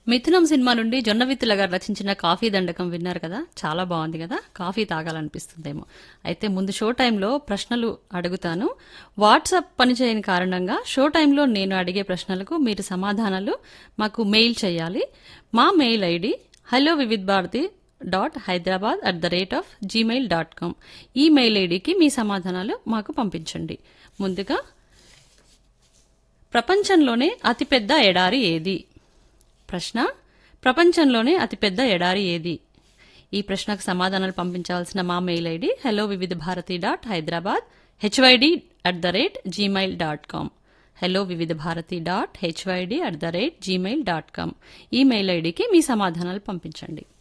మిథునం cinema నుండి జొన్నవిత్తుల గారు రచించిన కాఫీ దండకం విన్నారు కదా చాలా బాగుంది కదా కాఫీ తాగాలనిపిస్తుందేమో అయితే ముందు షో టైంలో ప్రశ్నలు అడుగుతాను వాట్సాప్ పనిచేయని కారణంగా షో టైంలో నేను అడిగే ప్రశ్నలకు మీరు సమాధానాలు మాకు మెయిల్ చేయాలి మా mail ID hello Vividh Bharati dot Hyderabad at the rate of Gmail dot com ఈ మెయిల్ ఐడికి మీ సమాధానాలు మాకు పంపించండి ముందుగా ప్రపంచంలోనే అతిపెద్ద ఎడారి ఏది ప్రశ్న ప్రపంచంలోనే అతిపెద్ద ఎడారి ఏది ఈ ప్రశ్నకు సమాధానాలు పంపించాల్సిన మా mail ID hello Vividh Bharati dot Hyderabad HYD at the rate Gmail dot com hello Vividh Bharati dot HYD at the rate Gmail dot com ఈ మెయిల్ ఐడికి మీ సమాధానాలు పంపించండి